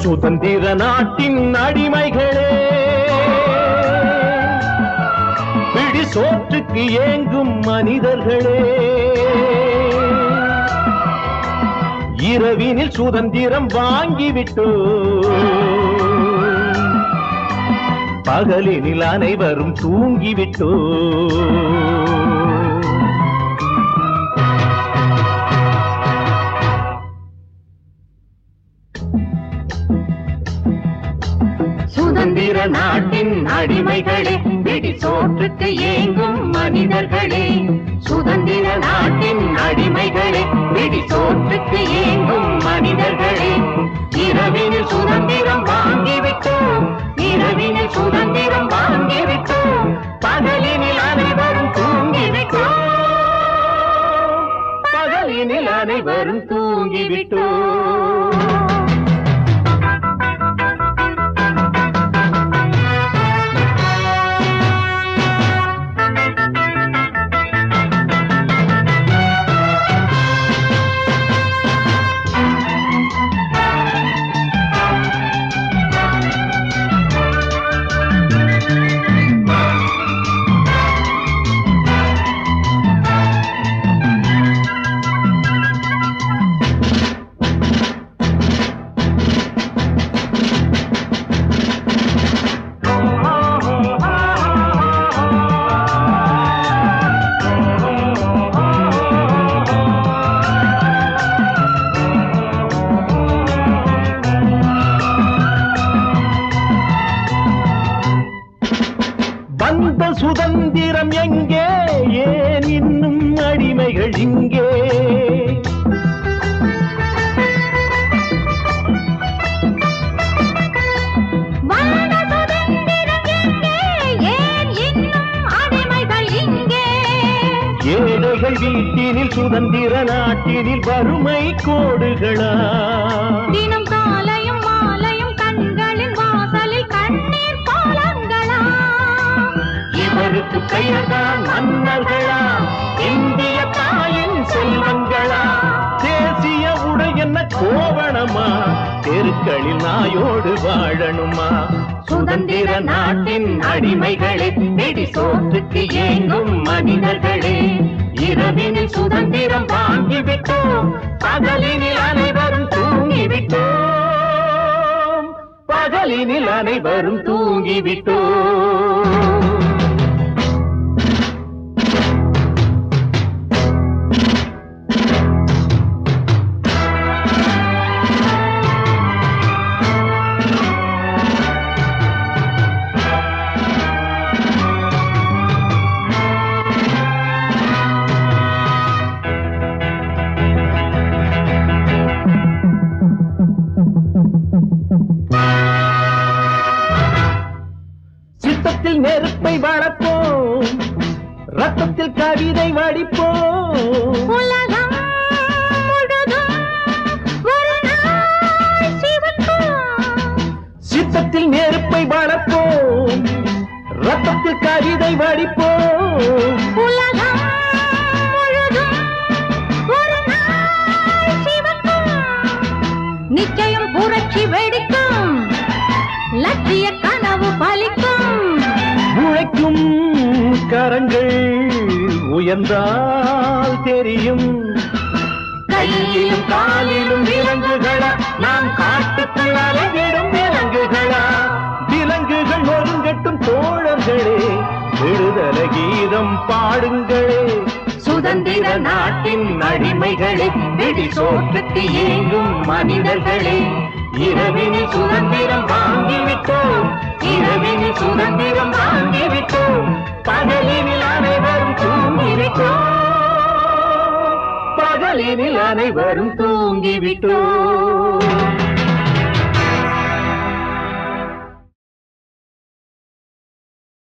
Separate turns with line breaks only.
சுதந்திர நாட்டின் அடிமைகளே பிடி சோற்றுக்கு ஏங்கும் மனிதர்களே இரவினில் சுதந்திரம் வாங்கிவிட்டோ பகலினில் அனைவரும் தூங்கிவிட்டோ
சுதந்திர நாட்டின் அடிமைகளே பிடி சோற்றுக்கு ஏங்கும் மனிதர்களே சுதந்திர நாட்டின் அடிமைகளே பிடி சோற்றுக்கு ஏங்கும் மனிதர்களே இரவினில் சுதந்திரம் வாங்கிவிட்டோம் இரவினில் சுதந்திரம் வாங்கிவிட்டோம் பகலினில் அனைவரும் தூங்கிவிட்டோம்
பகலினில் அனைவரும் தூங்கிவிட்டோ வந்த சுதந்திரம் எங்கே ஏன் இன்னும் அடிமைகள் இங்கே
வந்த சுதந்திரம் எங்கே? ஏன் இன்னும் அடிமைகள் இங்கே?
ஏழைகள் வீட்டினில் சுதந்திர நாட்டினில் வறுமை கோடுகளா
தினம் காலையும் மாலையும் கண்களின் வாசலில் கண்ணீர் பாலங்களா
இவருக்கு பெயர்தான் மன்னர்களா இந்திய தாயின் செல்வங்களா தேசிய உடை என்ன கோவணமா தெருக்களில் நாயோடு வாழணுமா சுதந்திர நாட்டின் அடிமைகளே நெடி சோற்றுக்கு ஏங்கும் மனிதர்களே இரவினில் சுதந்திரம் வாங்கிவிட்டோம் பகலினில் அனைவரும் தூங்கிவிட்டோம் பகலினில் அனைவரும் தூங்கிவிட்டோம் சித்தத்தில் நெருப்பை வளர்ப்போம் ரத்தத்தில் கவிதை வடிப்போம்
உலகம் முழுதும் ஒரு நாள் சிவக்கும்.
சித்தத்தில் நெருப்பை வளர்ப்போம் ரத்தத்தில் கவிதை வடிப்போம்
உலகம் முழுதும் ஒரு நாள் சிவக்கும். நிச்சயம் புரட்சி வெடிக்கும் லட்சிய கனவு பலிக்கும்
உழைக்கும் கரங்கள் உயர்ந்தால் தெரியும் கையிலும் காலிலும் விலங்குகளா நாம் காட்டுக்குள் அலைவிடும் விலங்குகளா விலங்குகள் ஒருங்கட்டும் தோழர்களே விடுதலை கீதம் பாடுங்களே சுதந்திர நாட்டின் அடிமைகளே வெடி சோற்றுக்கு ஏங்கும் மனிதர்களே இரவினில் சுதந்திரம் வாங்கிவிட்டோம் இரவினில் சுதந்திரம் வாங்கிவிட்டோம் பகலினில் அனைவரும் தூங்கிவிட்டோம் பகலினில் அனைவரும் தூங்கிவிட்டோம்